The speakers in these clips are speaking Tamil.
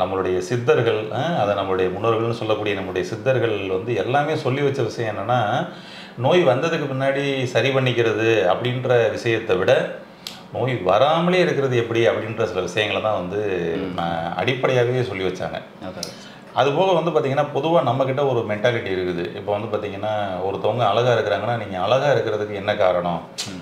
நம்மளுடைய சித்தர்கள் அஹ், அதை நம்மளுடைய முன்னோர்கள்னு சொல்லக்கூடிய நம்முடைய சித்தர்கள் வந்து எல்லாமே சொல்லி வச்ச விஷயம் என்னென்னா நோய் வந்ததுக்கு முன்னாடி சரி பண்ணிக்கிறது அப்படின்ற விஷயத்தை விட நோய் வராமலே இருக்கிறது எப்படி அப்படின்ற சில விஷயங்களை தான் வந்து அஹ், அடிப்படையாகவே சொல்லி வச்சாங்க அதான் அதுபோக வந்து பார்த்தீங்கன்னா பொதுவாக நம்மக்கிட்ட ஒரு மென்டாலிட்டி இருக்குது இப்போ வந்து பார்த்தீங்கன்னா ஒருத்தவங்க அழகாக இருக்கிறாங்கன்னா நீங்கள் அழகாக இருக்கிறதுக்கு என்ன காரணம்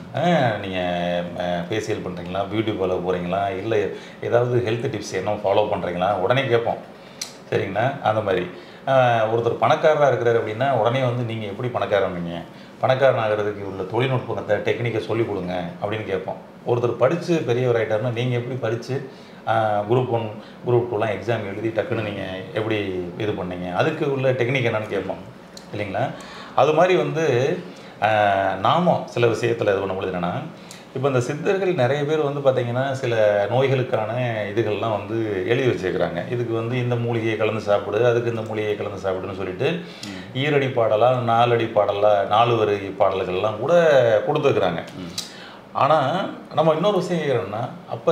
நீங்கள் ஃபேஷியல் பண்ணுறீங்களா பியூட்டி பார்லர் போகிறீங்களா இல்லை ஏதாவது ஹெல்த் டிப்ஸ் என்ன ஃபாலோ பண்ணுறீங்களா உடனே கேட்போம் சரிங்களா அந்த மாதிரி ஆஹ் ஒருத்தர் பணக்காரராக இருக்கிறாரு அப்படின்னா உடனே வந்து நீங்கள் எப்படி பணக்காரன் நீங்கள் பணக்காரன் ஆகிறதுக்கு உள்ள தொழில்நுட்பத்தை டெக்னிக்கை சொல்லிக் கொடுங்க அப்படின்னு கேட்போம் ஒருத்தர் படித்து பெரியவர் ஆகிட்டாருன்னா நீங்கள் எப்படி படித்து குரூப் ஒன் குரூப் டூலாம் எக்ஸாம் எழுதி டக்குன்னு நீங்கள் எப்படி இது பண்ணீங்க அதுக்கு உள்ள டெக்னிக் என்னன்னு கேட்போம் இல்லைங்களா அது மாதிரி வந்து ஆஹ் நாமும் சில விஷயத்தில் இது பண்ணும்பொழுது என்னென்னா இப்போ இந்த சித்தர்கள் நிறைய பேர் வந்து பார்த்தீங்கன்னா சில நோய்களுக்கான இதுகள்லாம் வந்து எழுதி வச்சிருக்கிறாங்க இதுக்கு வந்து இந்த மூலிகையை கலந்து சாப்பிடு அதுக்கு இந்த மூலிகையை கலந்து சாப்பிடுன்னு சொல்லிட்டு ஈரடி பாடலாக நாலடி பாடலாக நாலு வரி பாடல்கள்லாம் கூட கொடுத்துருக்குறாங்க ஆனால் நம்ம இன்னொரு விஷயம் கேட்குறோம்னா அப்போ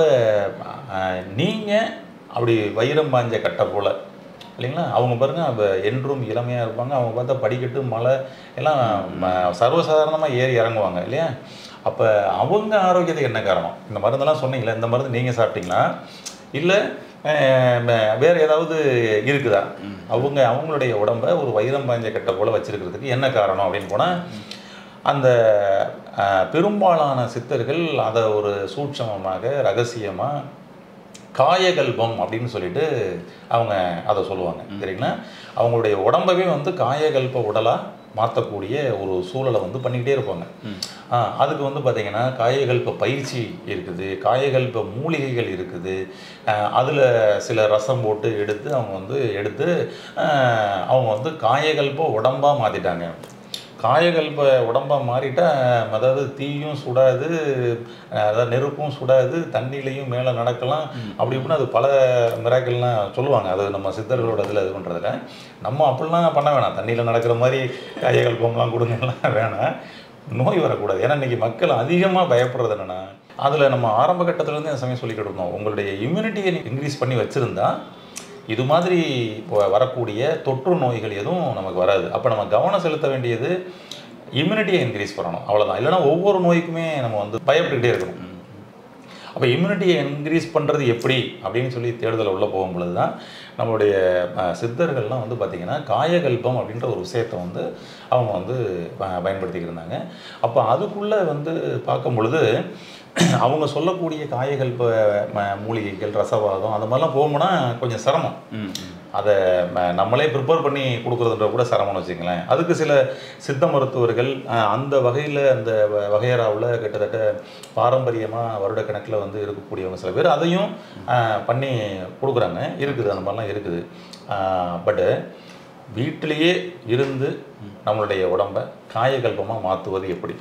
நீங்கள் அப்படி வைரம் பாஞ்ச கட்டை போல் இல்லைங்களா அவங்க பாருங்க அப்போ என்றும் இளமையாக இருப்பாங்க அவங்க பார்த்தா படிக்கட்டு மலை எல்லாம் சர்வசாதாரணமாக ஏறி இறங்குவாங்க இல்லையா அப்போ அவங்க ஆரோக்கியத்துக்கு என்ன காரணம் இந்த மருந்தெல்லாம் சொன்னீங்களே இந்த மருந்து நீங்கள் சாப்பிட்டீங்களா இல்லை வேறு ஏதாவது இருக்குதா அவங்க அவங்களுடைய உடம்ப ஒரு வைரம் பாஞ்ச கட்டை போல் வச்சிருக்கிறதுக்கு என்ன காரணம் அப்படின்னு போனால் அந்த அஹ், பெரும்பாலான சித்தர்கள் அதை ஒரு சூட்சமமாக ரகசியமாக காயகல்பம் அப்படின்னு சொல்லிட்டு அவங்க அதை சொல்லுவாங்க சரிங்களா அவங்களுடைய உடம்பவே வந்து காயகல்ப உடலாக மாற்றக்கூடிய ஒரு சூழலை வந்து பண்ணிக்கிட்டே இருப்பாங்க ஆ, அதுக்கு வந்து பார்த்திங்கன்னா காயகல்ப பயிற்சி இருக்குது காயகல்ப மூலிகைகள் இருக்குது அதில் சில ரசம் போட்டு எடுத்து அவங்க வந்து எடுத்து ஆ, அவங்க வந்து காயகல்ப உடம்பாக மாற்றிட்டாங்க காயகல்ப உடம்பா மாறிட்டா அதாவது தீயும் சுடாது அஹ் அதாவது நெருப்பும் சுடாது தண்ணிலையும் மேலே நடக்கலாம் அப்படி இப்படின்னு அது பல மிராக்கள்லாம் சொல்லுவாங்க அது நம்ம சித்தர்களோட இதில் இது பண்ணுறதுல நம்ம அப்படிலாம் பண்ண வேணாம் தண்ணியில் நடக்கிற மாதிரி காயகல்பம்லாம் கொடுங்கலாம் வேணாம் நோய் வரக்கூடாது ஏன்னா இன்றைக்கி மக்கள் அதிகமாக பயப்படுறது என்னென்னா அதில் நம்ம ஆரம்ப கட்டத்துலேருந்து இந்த சமயம் சொல்லிக்கிட்டு இருந்தோம் உங்களுடைய இம்யூனிட்டியை இன்க்ரீஸ் பண்ணி வச்சுருந்தா இது மாதிரி இப்போ வரக்கூடிய தொற்று நோய்கள் எதுவும் நமக்கு வராது அப்போ நம்ம கவனம் செலுத்த வேண்டியது இம்யூனிட்டியை இன்க்ரீஸ் பண்ணணும் அவ்வளவுதான் இல்லைன்னா ஒவ்வொரு நோய்க்குமே நம்ம வந்து பயப்பட்டுக்கிட்டே இருக்கணும் அப்போ இம்யூனிட்டியை இன்க்ரீஸ் பண்ணுறது எப்படி அப்படின்னு சொல்லி தேடுதல் உள்ள போகும் பொழுது தான் நம்மளுடைய அஹ், சித்தர்கள்லாம் வந்து பார்த்திங்கன்னா காயகல்பம் அப்படின்ற ஒரு விஷயத்தை வந்து அவங்க வந்து ப- பயன்படுத்திக்கிட்டு இருந்தாங்க அப்போ அதுக்குள்ளே வந்து பார்க்கும் பொழுது அவங்க சொல்லக்கூடிய காயகல்ப ம- மூலிகைகள் ரசவாதம் அந்த மாதிரிலாம் போகும்போனா கொஞ்சம் சிரமம் ம் ம். அதை ம- நம்மளே ப்ரிப்பேர் பண்ணி கொடுக்குறதுன்ற கூட சிரமம்னு வச்சுங்களேன் அதுக்கு சில சித்த மருத்துவர்கள் அஹ், அந்த வகையில் அந்த வ- வகையறாவில் கிட்டத்தட்ட பாரம்பரியமாக வருடக்கணக்கில் வந்து இருக்கக்கூடியவங்க சில பேர் அதையும் அஹ், பண்ணி கொடுக்குறாங்க இருக்குது அந்த மாதிரிலாம் இருக்குது பட்டு வீட்டிலேயே இருந்து நம்மளுடைய உடம்பை காயகல்பமாக மாற்றுவது எப்படி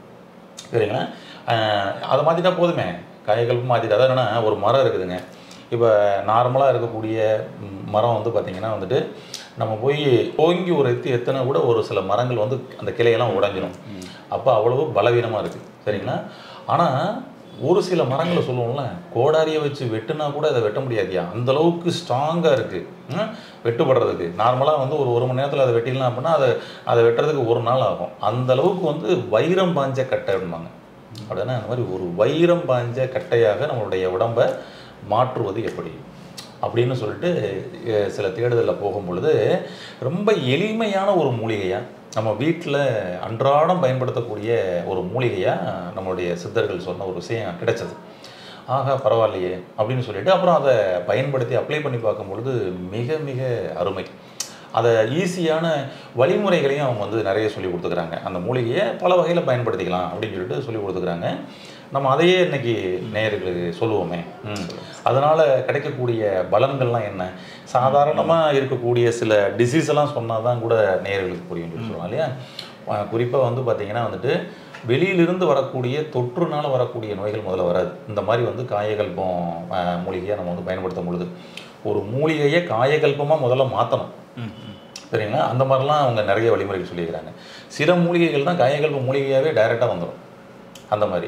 சரிங்களா அஹ் அதை மாற்றிட்டா போதுமே காய்கல்பம் மாற்றிட்டா அதான் என்னன்னா ஒரு மரம் இருக்குதுங்க இப்போ நார்மலாக இருக்கக்கூடிய ம், மரம் வந்து பார்த்திங்கன்னா வந்துட்டு நம்ம போய் ஓங்கி ஒரு எத்து எத்தனை கூட ஒரு சில மரங்கள் வந்து அந்த கிளையெல்லாம் உடைஞ்சிரும் அப்போ அவ்வளவு பலவீனமாக இருக்குது சரிங்களா ஆனால் ஒரு சில மரங்களை சொல்லுவோம்ல கோடாரியை வச்சு வெட்டுனா கூட அதை வெட்ட முடியாதியா அந்த அளவுக்கு ஸ்ட்ராங்காக இருக்குது வெட்டுப்படுறதுக்கு நார்மலாக வந்து ஒரு ஒரு மணி நேரத்தில் அதை வெட்டிடலாம் அப்படின்னா அதை அதை வெட்டுறதுக்கு ஒரு நாள் ஆகும் அந்த அளவுக்கு வந்து வைரம் பாஞ்ச கட்டை அப்படிம்பாங்க அப்படின்னா அந்த மாதிரி ஒரு வைரம் பாஞ்ச கட்டையாக நம்மளுடைய உடம்பை மாற்றுவது எப்படி அப்படின்னு சொல்லிட்டு அஹ், சில தேடுதலில் போகும் பொழுது ரொம்ப எளிமையான ஒரு மூலிகையாக நம்ம வீட்டில் அன்றாடம் பயன்படுத்தக்கூடிய ஒரு மூலிகையாக நம்மளுடைய சித்தர்கள் சொன்ன ஒரு விஷயம் கிடைச்சது ஆகா பரவாயில்லையே அப்படின்னு சொல்லிட்டு அப்புறம் அதை பயன்படுத்தி அப்ளை பண்ணி பார்க்கும் பொழுது மிக மிக அருமை அதை ஈஸியான வழிமுறைகளையும் அவங்க வந்து நிறைய சொல்லி கொடுத்துக்கிறாங்க அந்த மூலிகையை பல வகையில் பயன்படுத்திக்கலாம் அப்படின்னு சொல்லிட்டு சொல்லி கொடுத்துக்கிறாங்க நம்ம அதையே இன்னைக்கு நேயர்களுக்கு சொல்லுவோமே ம். அதனால கிடைக்கக்கூடிய பலன்கள்லாம் என்ன சாதாரணமாக இருக்கக்கூடிய சில டிசீஸ் எல்லாம் சொன்னால் தான் கூட நேயர்களுக்கு புரியும் சொல்லி சொல்லலாம் இல்லையா குறிப்பாக வந்து பார்த்தீங்கன்னா வந்துட்டு வெளியிலிருந்து வரக்கூடிய தொற்றுனால வரக்கூடிய நோய்கள் முதல்ல வராது இந்த மாதிரி வந்து காயகல்பம் அஹ், மூலிகையை நம்ம வந்து பயன்படுத்தும் பொழுது ஒரு மூலிகையை காயகல்பமாக முதல்ல மாற்றணும் ம் ம். சரிங்களா அந்த மாதிரிலாம் அவங்க நிறைய வழிமுறைகள் சொல்லியிருக்கிறாங்க சில மூலிகைகள் தான் காயகல்ப மூலிகையாகவே டைரெக்டாக வந்துடும் அந்த மாதிரி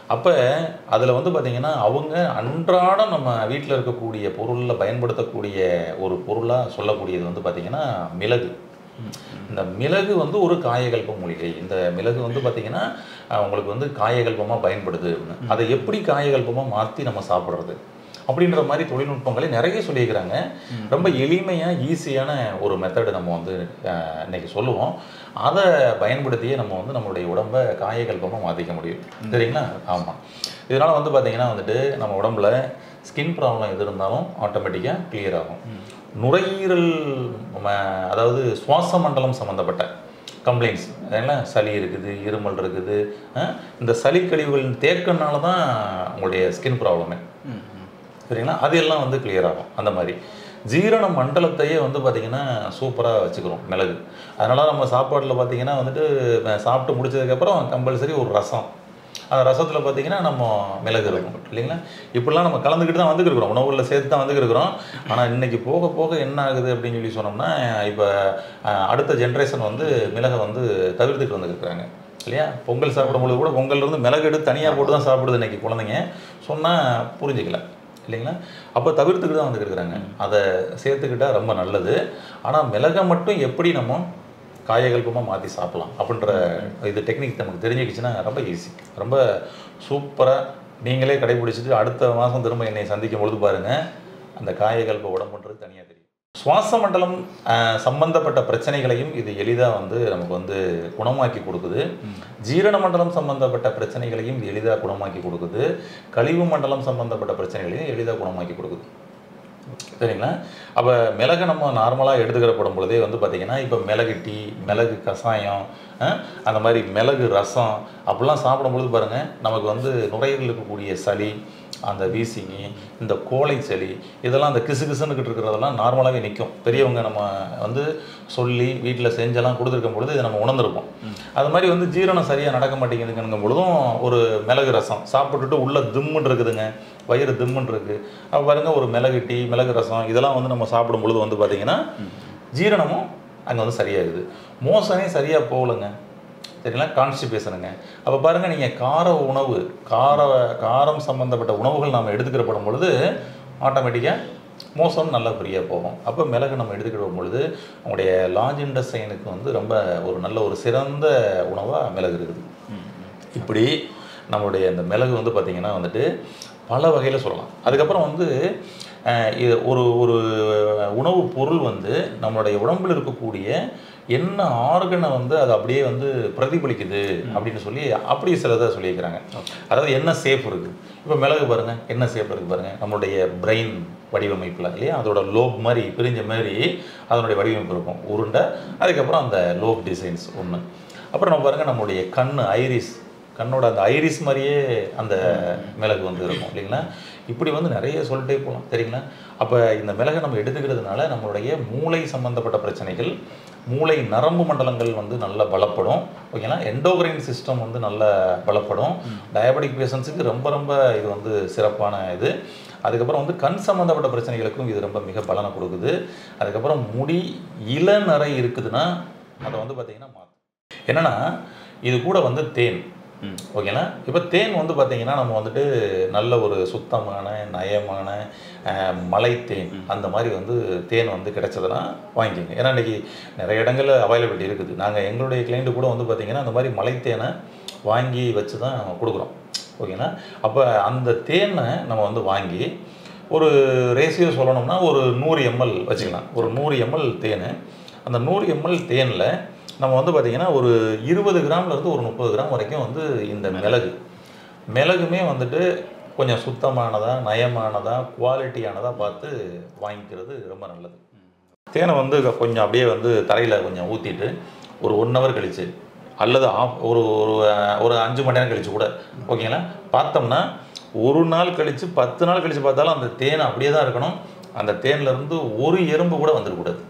அப்போ அதில் வந்து பார்த்திங்கன்னா அவங்க அன்றாடம் நம்ம வீட்டில் இருக்கக்கூடிய பொருளில் பயன்படுத்தக்கூடிய ஒரு பொருளாக சொல்லக்கூடியது வந்து பார்த்திங்கன்னா மிளகு இந்த மிளகு வந்து ஒரு காயகல்ப மூலிகை இந்த மிளகு வந்து பார்த்திங்கன்னா அஹ், உங்களுக்கு வந்து காயகல்பமாக பயன்படுது அப்படின்னு. அதை எப்படி காயகல்பமாக மாற்றி நம்ம சாப்பிட்றது அப்படின்ற மாதிரி தொழில்நுட்பங்களை நிறைய சொல்லியிருக்கிறாங்க ரொம்ப எளிமையாக ஈஸியான ஒரு மெத்தடு நம்ம வந்து அஹ், இன்னைக்கு சொல்லுவோம் அதை பயன்படுத்தியே நம்ம வந்து நம்மளுடைய உடம்பை காயகல்பமாக மாற்றிக்க முடியும் சரிங்களா ஆமாம் இதனால் வந்து பார்த்திங்கன்னா வந்துட்டு நம்ம உடம்புல ஸ்கின் ப்ராப்ளம் எது இருந்தாலும் ஆட்டோமேட்டிக்காக கிளியர் ஆகும் நுரையீரல் ம- அதாவது சுவாச மண்டலம் சம்மந்தப்பட்ட கம்ப்ளைண்ட்ஸ் ஏன்னா சளி இருக்குது இருமல் இருக்குது அஹ், இந்த சளி கழிவுகளின் தேக்கனால தான் உங்களுடைய ஸ்கின் ப்ராப்ளமே சரிங்களா அது எல்லாம் வந்து கிளியர் ஆகும் அந்த மாதிரி ஜீரண மண்டலத்தையே வந்து பார்த்திங்கன்னா சூப்பராக வச்சுக்கிறோம் மிளகு அதனால நம்ம சாப்பாட்டில் பார்த்திங்கன்னா வந்துட்டு அஹ், சாப்பிட்டு முடிச்சதுக்கப்புறம் கம்பல்சரி ஒரு ரசம் அந்த ரசத்தில் பார்த்தீங்கன்னா நம்ம மிளகு இருக்கும் இல்லைங்களா இப்படிலாம் நம்ம கலந்துக்கிட்டு தான் வந்துருக்கிறோம் உணவுகளில் சேர்த்து தான் வந்துருக்கிறோம் ஆனால் இன்னைக்கு போக போக என்ன ஆகுது அப்படின்னு சொல்லி சொன்னோம்னா இப்போ அடுத்த ஜென்ரேஷன் வந்து மிளகை வந்து தவிர்த்துட்டு வந்துருக்குறாங்க இல்லையா பொங்கல் சாப்பிடும்பொழுது கூட பொங்கல்ல இருந்து மிளகு எடுத்து தனியாக போட்டு தான் சாப்பிடுது இன்னைக்கு குழந்தைங்க சொன்னால் புரிஞ்சுக்கல இல்லைங்களா அப்போ தவிர்த்துக்கிட்டு தான் வந்துருக்குறாங்க அதை சேர்த்துக்கிட்டா ரொம்ப நல்லது ஆனால் மிளகை மட்டும் எப்படி நம்ம காயகல்பமாக மாற்றி சாப்பிடலாம் அப்படின்ற இது டெக்னிக் நமக்கு தெரிஞ்சுக்கிச்சுன்னா ரொம்ப ஈஸி ரொம்ப சூப்பராக நீங்களே கடைபிடிச்சிட்டு அடுத்த மாதம் திரும்ப என்னை சந்திக்கும் பொழுது பாருங்கள் அந்த காயகல்ப உடம்புன்றது தனியாக தெரியும் சுவாச மண்டலம் ஆஹ், சம்பந்தப்பட்ட பிரச்சனைகளையும் இது எளிதாக வந்து நமக்கு வந்து குணமாக்கி கொடுக்குது ஜீரண மண்டலம் சம்பந்தப்பட்ட பிரச்சனைகளையும் இது எளிதாக குணமாக்கி கொடுக்குது கழிவு மண்டலம் சம்பந்தப்பட்ட பிரச்சனைகளையும் எளிதாக குணமாக்கி கொடுக்குது சரிங்களா அப்போ மிளகை நம்ம நார்மலாக எடுத்துக்கிற படும் பொழுதே வந்து பார்த்திங்கன்னா இப்போ மிளகு டீ மிளகு கஷாயம் அஹ், அந்த மாதிரி மிளகு ரசம் அப்படிலாம் சாப்பிடும்பொழுது பாருங்கள் நமக்கு வந்து நுரையீரலில் இருக்கக்கூடிய சளி அந்த வீசிங்கி இந்த கோழை சளி இதெல்லாம் அந்த கிசு கிசுன்னுக்கிட்டு இருக்கிறதெல்லாம் நார்மலாகவே நிற்கும் பெரியவங்க நம்ம வந்து சொல்லி வீட்டில் செஞ்செல்லாம் கொடுத்துருக்கும் பொழுது இதை நம்ம உணர்ந்திருப்போம் அது மாதிரி வந்து ஜீரணம் சரியாக நடக்க மாட்டேங்குதுங்கும் பொழுதும் ஒரு மிளகு ரசம் சாப்பிட்டுட்டு உள்ள திம்முன்னு இருக்குதுங்க வயிறு திம்முன்னு இருக்கு அப்போ பாருங்க ஒரு மிளகு டீ மிளகு ரசம் இதெல்லாம் வந்து நம்ம சாப்பிடும் பொழுது வந்து பார்த்தீங்கன்னா ஜீரணமும் அங்கே வந்து சரியாகுது மோசனே சரியாக போகலைங்க சரிங்களா கான்ஸ்டிபேஷனுங்க அப்போ பாருங்கள் நீங்கள் கார உணவு கார காரம் சம்மந்தப்பட்ட உணவுகள் நாம் எடுத்துக்கிற படும் பொழுது ஆட்டோமேட்டிக்காக மோசம் நல்லா ஃப்ரீயாக போகும் அப்போ மிளகு நம்ம எடுத்துக்கிற பொழுது உங்களுடைய லார்ஜ் இண்டஸ்டைனுக்கு வந்து ரொம்ப ஒரு நல்ல ஒரு சிறந்த உணவாக மிளகு இருக்குது இப்படி நம்மளுடைய இந்த மிளகு வந்து பார்த்திங்கன்னா வந்துட்டு பல வகையில் சொல்லலாம் அதுக்கப்புறம் வந்து அஹ், இது ஒரு ஒரு உணவு பொருள் வந்து நம்மளுடைய உடம்பில் இருக்கக்கூடிய என்ன ஆர்கனை வந்து அது அப்படியே வந்து பிரதிபலிக்குது அப்படின்னு சொல்லி அப்படி சிலதை சொல்லியிருக்கிறாங்க அதாவது என்ன சேஃப் இருக்குது இப்போ மிளகு பாருங்கள் என்ன சேஃப் இருக்குது பாருங்கள் நம்மளுடைய பிரெயின் வடிவமைப்பில் இல்லையா அதோட லோப் மாதிரி பிரிஞ்ச மாதிரி அதனுடைய வடிவமைப்பு இருக்கும் உருண்டை அதுக்கப்புறம் அந்த லோப் டிசைன்ஸ் ஒன்று அப்புறம் நம்ம பாருங்கள் நம்மளுடைய கண் ஐரிஸ் கண்ணோட அந்த ஐரிஸ் மாதிரியே அந்த மிளகு வந்து இருக்கும் இல்லைங்களா இப்படி வந்து நிறைய சொல்லிட்டே போகலாம் சரிங்களா அப்போ இந்த மிளகை நம்ம எடுத்துக்கிறதுனால நம்மளுடைய மூளை சம்பந்தப்பட்ட பிரச்சனைகள் மூளை நரம்பு மண்டலங்கள் வந்து நல்லா பலப்படும் ஓகேங்களா எண்டோகிரைன் சிஸ்டம் வந்து நல்லா பலப்படும் டயபெட்டிக் பேஷண்ட்ஸுக்கு ரொம்ப ரொம்ப இது வந்து சிறப்பான இது அதுக்கப்புறம் வந்து கண் சம்மந்தப்பட்ட பிரச்சனைகளுக்கும் இது ரொம்ப மிக பலனை கொடுக்குது அதுக்கப்புறம் முடி இளநரை இருக்குதுன்னா அதை வந்து பார்த்திங்கன்னா மாற்றும் என்னன்னா இது கூட வந்து தேன் ஓகேங்களா இப்போ தேன் வந்து பார்த்தீங்கன்னா நம்ம வந்துட்டு நல்ல ஒரு சுத்தமான நயமான அஹ், மலை தேன் அந்த மாதிரி வந்து தேன் வந்து கிடைச்சதுன்னா வாங்கிக்கோங்க ஏன்னா இன்றைக்கி நிறைய இடங்கள்ல அவைலபிலிட்டி இருக்குது நாங்கள் எங்களுடைய கிளைண்ட்டு கூட வந்து பார்த்தீங்கன்னா அந்த மாதிரி மலை தேனை வாங்கி வச்சு தான் கொடுக்குறோம் ஓகேங்களா அப்போ அந்த தேனை நம்ம வந்து வாங்கி ஒரு ரேஷியோ சொல்லணும்னா ஒரு நூறு எம்எல் வச்சுக்கலாம் ஒரு நூறு எம்எல் தேன் அந்த நூறு எம்எல் தேனில் நம்ம வந்து பார்த்திங்கன்னா ஒரு இருபது கிராம்லேருந்து ஒரு முப்பது கிராம் வரைக்கும் வந்து இந்த மிளகு மிளகுமே வந்துட்டு கொஞ்சம் சுத்தமானதாக நயமானதாக குவாலிட்டியானதாக பார்த்து வாங்கிக்கிறது ரொம்ப நல்லது தேனை வந்து கொஞ்சம் அப்படியே வந்து தரையில் கொஞ்சம் ஊற்றிட்டு ஒரு ஒன் ஹவர் கழிச்சு அல்லது ஆஃப் ஒரு ஒரு ஒரு அஞ்சு மணி நேரம் கழிச்சு கூட ஓகேங்களா பார்த்தோம்னா ஒரு நாள் கழித்து பத்து நாள் கழித்து பார்த்தாலும் அந்த தேன் அப்படியே தான் இருக்கணும் அந்த தேன்ல இருந்து ஒரு எறும்பு கூட வந்துடக்கூடாது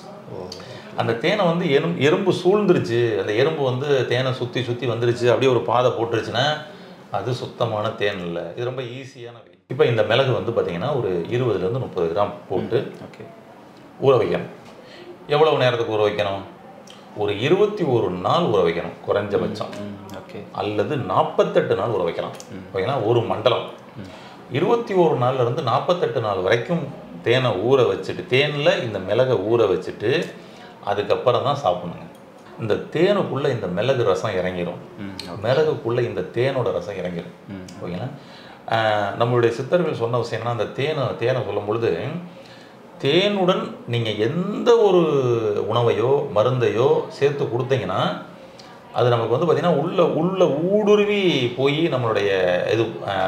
அந்த தேனை வந்து எறும்பு எறும்பு சூழ்ந்துருச்சு அந்த எறும்பு வந்து தேனை சுற்றி சுற்றி வந்துருச்சு அப்படியே ஒரு பாதை போட்டுருச்சுன்னா அது சுத்தமான தேன் இல்லை இது ரொம்ப ஈஸியான வே இப்போ இந்த மிளகு வந்து பார்த்தீங்கன்னா ஒரு இருபதுலேருந்து முப்பது கிராம் போட்டு ஓகே ஊற வைக்கணும் எவ்வளவு நேரத்துக்கு ஊற வைக்கணும் ஒரு இருபத்தி ஒரு நாள் ஊற வைக்கணும் குறைஞ்சபட்சம் ம் ஓகே அல்லது நாற்பத்தெட்டு நாள் ஊற வைக்கலாம் ஓகேங்களா ஒரு மண்டலம் இருபத்தி ஒரு நாள்ல இருந்து நாற்பத்தெட்டு நாள் வரைக்கும் தேனை ஊற வச்சுட்டு தேனில் இந்த மிளகை ஊற வச்சுட்டு அதுக்கப்புறம் தான் சாப்பிடணுங்க இந்த தேனுக்குள்ளே இந்த மிளகு ரசம் இறங்கிரும் ம் மிளகுக்குள்ளே இந்த தேனோட ரசம் இறங்கிரும் ம். ஓகேங்களா ஆஹ் நம்மளுடைய சித்தர்கள் சொன்ன விஷயம் என்னன்னா அந்த தேனை தேனை சொல்லும் பொழுது தேனுடன் நீங்கள் எந்த ஒரு உணவையோ மருந்தையோ சேர்த்து கொடுத்தீங்கன்னா அது நமக்கு வந்து பார்த்திங்கன்னா உள்ள உள்ள ஊடுருவி போய் நம்மளுடைய இது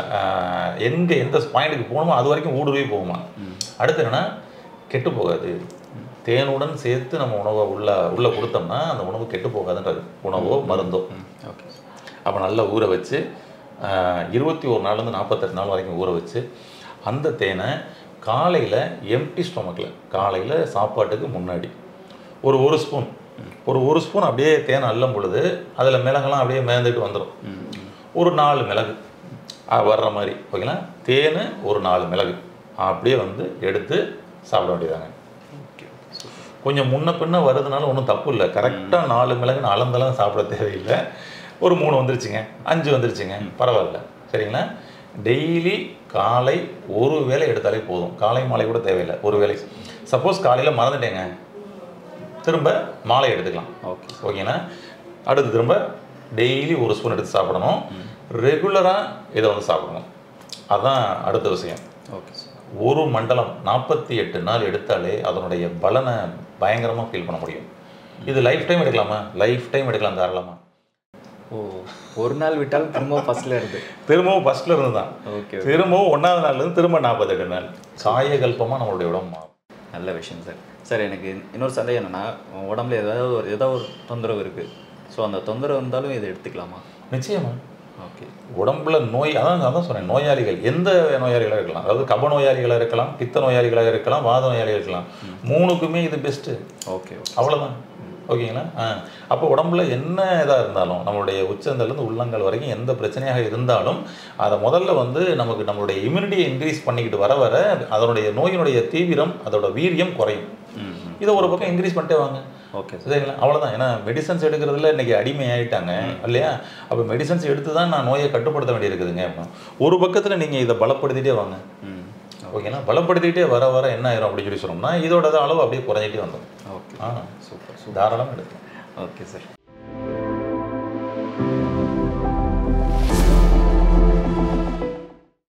எங்கே எந்த பாயிண்ட்டுக்கு போகணுமோ அது வரைக்கும் ஊடுருவி போகுமா அடுத்து என்னன்னா கெட்டு போகாது தேனுடன் சேர்த்து நம்ம உணவை உள்ள உள்ளே கொடுத்தோம்னா அந்த உணவு கெட்டு போகாதுன்றது உணவோ மருந்தோ ம் ஓகே அப்போ நல்லா ஊற வச்சு இருபத்தி ஒரு நாள்லேருந்து நாற்பத்தெட்டு நாள் வரைக்கும் ஊற வச்சு அந்த தேனை காலையில் எம்டி ஸ்டொமக்கில் காலையில் சாப்பாட்டுக்கு முன்னாடி ஒரு ஒரு ஸ்பூன் ஒரு ஒரு ஸ்பூன் அப்படியே தேன் அள்ளும் பொழுது அதில் மிளகெல்லாம் அப்படியே மேந்துட்டு வந்துடும் ம் ஒரு நாலு மிளகு ஆ, வர்ற மாதிரி ஓகேங்களா தேன் ஒரு நாலு மிளகு அப்படியே வந்து எடுத்து சாப்பிட வேண்டியதாங்க ஓகே கொஞ்சம் முன்ன பின்ன வருதுனால ஒன்றும் தப்பு இல்லை கரெக்டாக நாலு மிளகுன்னு அளந்தெல்லாம் சாப்பிட தேவையில்லை ஒரு மூணு வந்துருச்சுங்க அஞ்சு வந்துருச்சுங்க பரவாயில்ல சரிங்களா டெய்லி காலை ஒரு வேளை எடுத்தாலே போதும் காலை மாலை கூட தேவையில்லை ஒரு வேளை சப்போஸ் காலையில் மறந்துட்டேங்க திரும்ப மாலை எடுத்துக்கலாம் ஓகே ஓகேங்களா அடுத்து திரும்ப டெய்லி ஒரு ஸ்பூன் எடுத்து சாப்பிடணும் ரெகுலராக இதை வந்து சாப்பிடணும் அதான் அடுத்த விஷயம் ஓகே சார் ஒரு மண்டலம் நாற்பத்தி எட்டு நாள் எடுத்தாலே அதனுடைய பலனை பயங்கரமாக ஃபீல் பண்ண முடியும் இது லைஃப் டைம் எடுக்கலாமா லைஃப் டைம் எடுக்கலாம் தாராளமா ஓ ஒரு நாள் விட்டாலும் திரும்ப ஃபர்ஸ்ட்ல இருந்து திரும்பவும் ஃபர்ஸ்ட்ல இருந்து தான் ஓகே திரும்பவும் ஒன்றாவது நாள்லேருந்து திரும்ப நாற்பத்தெட்டு நாள் காயகல்பமாக நம்மளுடைய உடம்பு மாறும் நல்ல விஷயம் சார் சார் எனக்கு இன்னொரு சந்தேகம் என்னன்னா உன் உடம்புல ஏதாவது ஒரு ஏதாவது ஒரு தொந்தரவு இருக்குது ஸோ அந்த தொந்தரவு இருந்தாலும் இதை எடுத்துக்கலாமா நிச்சயமா ஓகே உடம்புல நோய் அதான் அதான் சொன்னேன் நோயாளிகள் எந்த நோயாளிகளாக இருக்கலாம் அதாவது கப நோயாளிகளாக இருக்கலாம் பித்த நோயாளிகளாக இருக்கலாம் வாத நோயாளிகள் இருக்கலாம் மூணுக்குமே இது பெஸ்ட்டு ஓகே ஓகே அவ்வளோதான் ஓகேங்களா ஆ அப்போ உடம்புல என்ன இதாக இருந்தாலும் நம்மளுடைய உச்சந்தலேருந்து உள்ளங்கள் வரைக்கும் எந்த பிரச்சனையாக இருந்தாலும் அதை முதல்ல வந்து நமக்கு நம்மளுடைய இம்யூனிட்டியை இன்க்ரீஸ் பண்ணிக்கிட்டு வர வர அதனுடைய நோயினுடைய தீவிரம் அதோட வீரியம் குறையும் ம் ம். இதை ஒரு பக்கம் இன்க்ரீஸ் பண்ணிட்டே வாங்க ஓகே சார் சரிங்களா அவ்வளோதான் ஏன்னா மெடிசன்ஸ் எடுக்கிறதுல இன்னைக்கு அடிமை ஆயிட்டாங்க இல்லையா அப்போ மெடிசன்ஸ் எடுத்து தான் நான் நோயை கட்டுப்படுத்த வேண்டியிருக்குதுங்க அப்படின்னா ஒரு பக்கத்தில் நீங்கள் இதை பலப்படுத்திட்டே வாங்க ம் ஓகேங்களா பலப்படுத்திக்கிட்டே வர வர என்ன ஆயிரும் அப்படின்னு சொல்லி சொன்னோம்னா இதோட அளவு அப்படியே குறைஞ்சிட்டே வந்துடும் ஓகே ஆ சூப்பர் சூப்பர் தாராளமாக எடுக்கலாம் ஓகே சார்